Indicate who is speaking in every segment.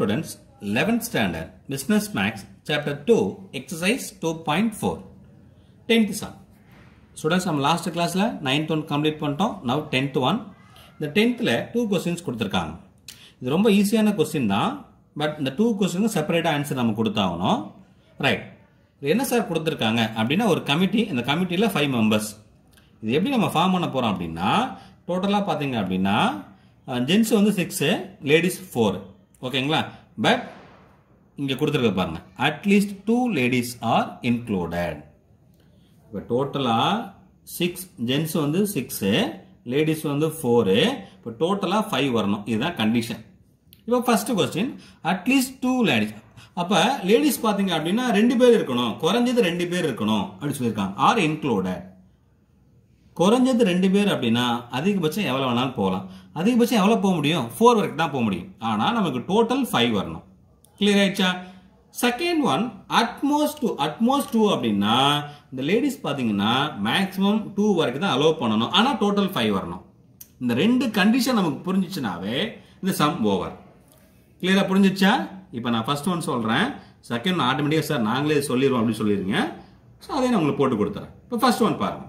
Speaker 1: students, 11th standard, Business Max, Chapter 2, Exercise 2.4. 10th sum. Students, நம்ம last கிளாஸில் ninth one complete பண்ணிட்டோம் now tenth one இந்த டென்த்தில் two questions கொடுத்துருக்காங்க இது ரொம்ப ஈஸியான கொஸ்டின் தான் பட் இந்த டூ கொஸ்டினுக்கு செப்பரேட்டாக ஆன்சர் நம்ம கொடுத்தாகணும் ரைட் இது என்ன சார் கொடுத்துருக்காங்க அப்படின்னா ஒரு கமிட்டி இந்த கமிட்டியில் ஃபைவ் மெம்பர்ஸ் இது எப்படி நம்ம ஃபார்ம் பண்ண போகிறோம் அப்படின்னா டோட்டலாக பார்த்தீங்க அப்படின்னா ஜென்ஸ் வந்து சிக்ஸு லேடிஸ் ஃபோர் ஓகேங்களா பட் இங்கே கொடுத்துருக்க பாருங்க at least two ladies are included இப்போ டோட்டலாக சிக்ஸ் ஜென்ஸ் வந்து சிக்ஸு லேடிஸ் வந்து ஃபோரு இப்போ டோட்டலாக ஃபைவ் வரணும் இதுதான் கண்டிஷன் இப்போ first question at least two ladies அப்போ லேடிஸ் பார்த்தீங்க அப்படின்னா ரெண்டு பேர் இருக்கணும் குறைஞ்சது ரெண்டு பேர் இருக்கணும் அப்படின்னு சொல்லியிருக்காங்க ஆர் இன்க்ளூடட் குறைஞ்சது ரெண்டு பேர் அப்படின்னா அதிகபட்சம் எவ்வளோ வேணாலும் போகலாம் அதிகபட்சம் எவ்வளோ போக முடியும் ஃபோர் வரைக்கும் தான் போக முடியும் ஆனால் நமக்கு டோட்டல் ஃபைவ் வரணும் கிளியர் ஆயிடுச்சா second one at most two at most two அப்படின்னா இந்த லேடிஸ் பார்த்தீங்கன்னா மேக்ஸிமம் டூ வரைக்கும் தான் அலோவ் பண்ணணும் ஆனால் டோட்டல் ஃபைவ் வரணும் இந்த ரெண்டு கண்டிஷன் நமக்கு புரிஞ்சிச்சுனாவே இந்த சம் ஓவர் கிளியராக புரிஞ்சிச்சா இப்போ நான் ஃபர்ஸ்ட் ஒன் சொல்கிறேன் செகண்ட் ஒன் ஆட்டோமேட்டிக்காக சார் நாங்களே இது சொல்லிடுவோம் அப்படின்னு சொல்லிடுங்க ஸோ அதை நான் உங்களுக்கு போட்டு கொடுத்துறேன் இப்போ ஃபர்ஸ்ட் ஒன் பாருங்கள்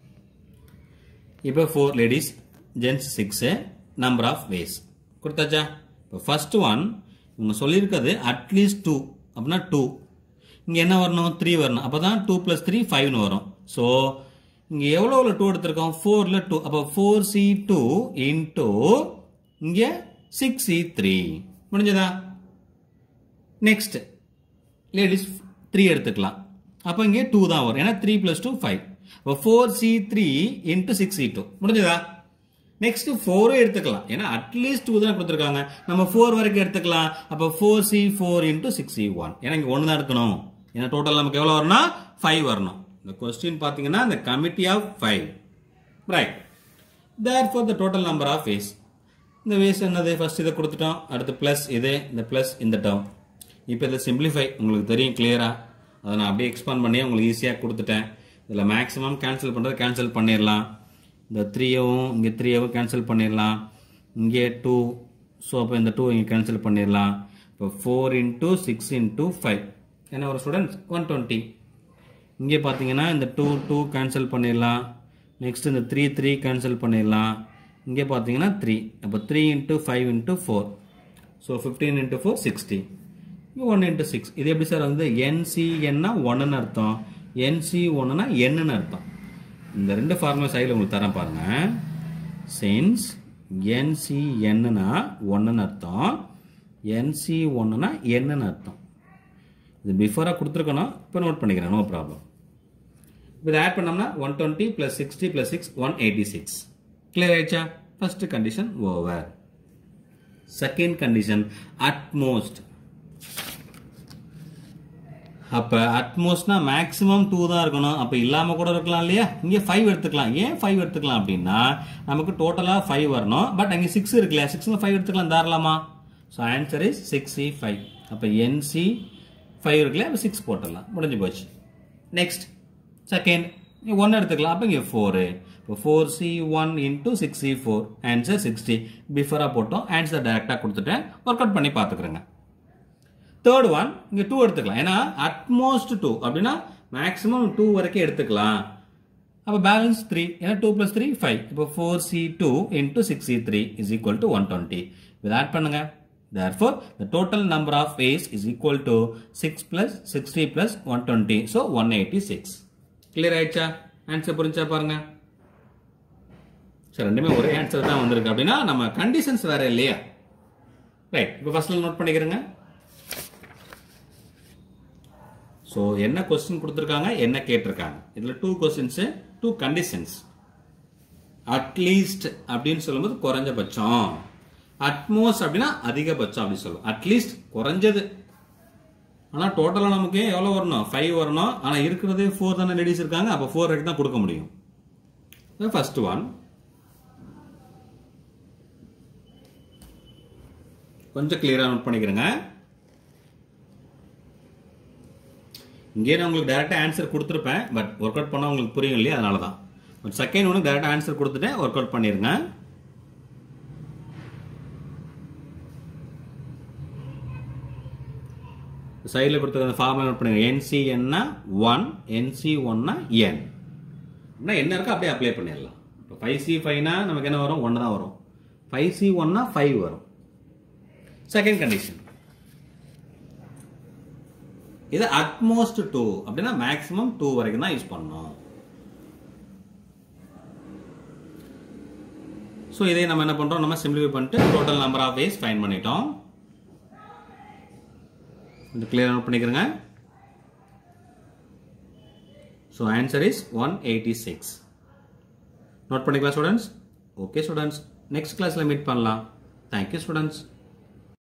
Speaker 1: இப்போ four ladies gents six number of ways கொடுத்தாச்சா இப்போ ஃபர்ஸ்ட் ஒன் இவங்க சொல்லியிருக்கிறது அட்லீஸ்ட் டூ அப்படின்னா டூ இங்கே என்ன வரணும் த்ரீ வரணும் அப்போ தான் டூ ப்ளஸ் த்ரீ ஃபைவ்னு வரும் ஸோ இங்கே எவ்வளோவில் டூ எடுத்திருக்கோம் ஃபோரில் டூ அப்போ ஃபோர் சி டூ இன்டூ இங்கே சிக்ஸ் சி த்ரீ முடிஞ்சதா நெக்ஸ்ட் லேடிஸ் த்ரீ எடுத்துக்கலாம் அப்போ இங்கே டூ தான் வரும் ஏன்னா த்ரீ ப்ளஸ் டூ ஃபைவ் இப்போ four C three into six C two முடிஞ்சதா நெக்ஸ்ட் ஃபோரும் எடுத்துக்கலாம் ஏன்னா அட்லீஸ்ட் டூ தான் கொடுத்துருக்காங்க நம்ம ஃபோர் வரைக்கும் எடுத்துக்கலாம் அப்போ four C four into six C one ஏன்னா இங்கே ஒன்று தான் எடுக்கணும் ஏன்னா டோட்டல் நமக்கு எவ்வளோ வரணும் ஃபைவ் வரணும் இந்த கொஸ்டின் பார்த்தீங்கன்னா இந்த committee of five right there for the total number of ways இந்த வேஸ் என்னது ஃபர்ஸ்ட் இதை கொடுத்துட்டோம் அடுத்து ப்ளஸ் இது இந்த ப்ளஸ் இந்த டேர்ம் இப்போ இதை சிம்பிளிஃபை உங்களுக்கு தெரியும் கிளியராக அதை நான் அப்படியே எக்ஸ்பாண்ட் பண்ணி உங்களுக்கு ஈஸியாக கொடுத்துட்டேன் இதில் மேக்ஸிமம் கேன்சல் பண்ணுறது கேன்சல் பண்ணிடலாம் இந்த த்ரீயவும் இங்கே த்ரீயவும் கேன்சல் பண்ணிடலாம் இங்கே டூ ஸோ அப்போ இந்த டூ இங்கே கேன்சல் பண்ணிடலாம் இப்போ four into six into five என்ன ஒரு ஸ்டூடெண்ட்ஸ் ஒன் டுவெண்ட்டி இங்கே பார்த்தீங்கன்னா இந்த டூ டூ கேன்சல் பண்ணிடலாம் நெக்ஸ்ட் இந்த த்ரீ த்ரீ கேன்சல் பண்ணிடலாம் இங்கே பார்த்தீங்கன்னா த்ரீ அப்போ three into five into four so fifteen into four sixty one into six இது எப்படி சார் வந்து என்சிஎன்னா ஒன்றுன்னு அர்த்தம் என்சி ஒன்றுனா என்னன்னு அர்த்தம் இந்த ரெண்டு ஃபார்முலா சைடில் உங்களுக்கு தரேன் பாருங்க சின்ஸ் என்சிஎன்னா ஒன்றுன்னு அர்த்தம் என்சி ஒன்றுனா என்னன்னு அர்த்தம் இது பிஃபோராக கொடுத்துருக்கணும் இப்போ நோட் பண்ணிக்கிறேன் நோ ப்ராப்ளம் இப்போ இதை ஆட் பண்ணோம்னா one twenty plus sixty plus six one eighty six clear ஆயிடுச்சா first condition over second condition at most அப்போ அட்மோஸ்ட்னா மேக்ஸிமம் டூ தான் இருக்கணும் அப்போ இல்லாமல் கூட இருக்கலாம் இல்லையா இங்கே ஃபைவ் எடுத்துக்கலாம் ஏன் ஃபைவ் எடுத்துக்கலாம் அப்படின்னா நமக்கு டோட்டலாக ஃபைவ் வரணும் பட் அங்கே சிக்ஸ் இருக்கு இல்லையா சிக்ஸில் ஃபைவ் எடுத்துக்கலாம் தாராளமா so answer is six C five அப்போ என்சி ஃபைவ் இருக்குல்ல அப்போ சிக்ஸ் போட்டுடலாம் முடிஞ்சு போச்சு நெக்ஸ்ட் செகண்ட் ஒன் எடுத்துக்கலாம் அப்போ இங்கே ஃபோரு இப்போ four C one into six C four answer sixty பிஃபோராக போட்டோம் ஆன்சர் டைரெக்டாக கொடுத்துட்டேன் ஒர்க் அவுட் பண்ணி பார்த்துக்கிறேங்க தேர்ட் ஒன் இங்கே டூ எடுத்துக்கலாம் ஏன்னா அட்மோஸ்ட் டூ அப்படின்னா மேக்ஸிமம் டூ வரைக்கும் எடுத்துக்கலாம் அப்போ பேலன்ஸ் த்ரீ ஏன்னா டூ ப்ளஸ் த்ரீ ஃபைவ் இப்போ four C two into six C three is equal to one twenty இது ஆட் பண்ணுங்க therefore the total number of ways is equal to 6 plus 60 plus 120 so 186 clear ஆயிடுச்சா answer புரிஞ்சா பாருங்க சரி ரெண்டுமே ஒரே answer தான் வந்திருக்கு அப்படின்னா நம்ம கண்டிஷன்ஸ் வேற இல்லையா ரைட் இப்போ ஃபர்ஸ்ட்ல நோட் பண்ணிக்கிறேங்க ஸோ என்ன கொஸ்டின் கொடுத்துருக்காங்க என்ன கேட்டிருக்காங்க இதில் two questions two conditions at least அப்படின்னு சொல்லும்போது குறைஞ்சபட்சம் அட்மோஸ்ட் அப்படின்னா அதிகபட்சம் அப்படின்னு சொல்லுவோம் அட்லீஸ்ட் குறைஞ்சது ஆனால் டோட்டலாக நமக்கு எவ்வளோ வரணும் ஃபைவ் வரணும் ஆனால் இருக்கிறதே ஃபோர் தானே லேடிஸ் இருக்காங்க அப்போ ஃபோர் வரைக்கும் தான் கொடுக்க முடியும் ஃபர்ஸ்ட் ஒன் கொஞ்சம் கிளியராக நோட் பண்ணிக்கிறேங்க இங்கே நான் உங்களுக்கு டேரெக்டாக ஆன்சர் கொடுத்துருப்பேன் பட் ஒர்க் அவுட் பண்ணால் உங்களுக்கு புரியும் இல்லையா அதனால தான் பட் செகண்ட் ஒன்று டேரெக்டாக ஆன்சர் கொடுத்துட்டேன் ஒர்க் அவுட் பண்ணிடுங்க சைடில் கொடுத்துருக்க ஃபார்முலா நோட் பண்ணுங்க என்சி என்ன ஒன் என்சி ஒன்னா என் அப்படின்னா என்ன இருக்கோ அப்படியே அப்ளை பண்ணிடலாம் இப்போ ஃபைவ் சி ஃபைவ்னா நமக்கு என்ன வரும் ஒன்று தான் வரும் ஃபைவ் சி ஒன்னா ஃபைவ் வரும் செகண்ட் கண்டிஷன் இது அட்மோஸ்ட் டூ அப்படின்னா மேக்ஸிமம் டூ வரைக்கும் தான் யூஸ் பண்ணணும் ஸோ இதை நம்ம என்ன பண்றோம் நம்ம சிம்பிளிஃபை பண்ணிட்டு total number of ways find பண்ணிட்டோம் இது கிளியர் நோட் பண்ணிக்கிறேங்க so answer is one eighty six note பண்ணிக்கலாம் ஸ்டூடெண்ட்ஸ் ஓகே ஸ்டூடெண்ட்ஸ் நெக்ஸ்ட் கிளாஸில் மீட் பண்ணலாம் தேங்க்யூ ஸ்டூடெண்ட்ஸ்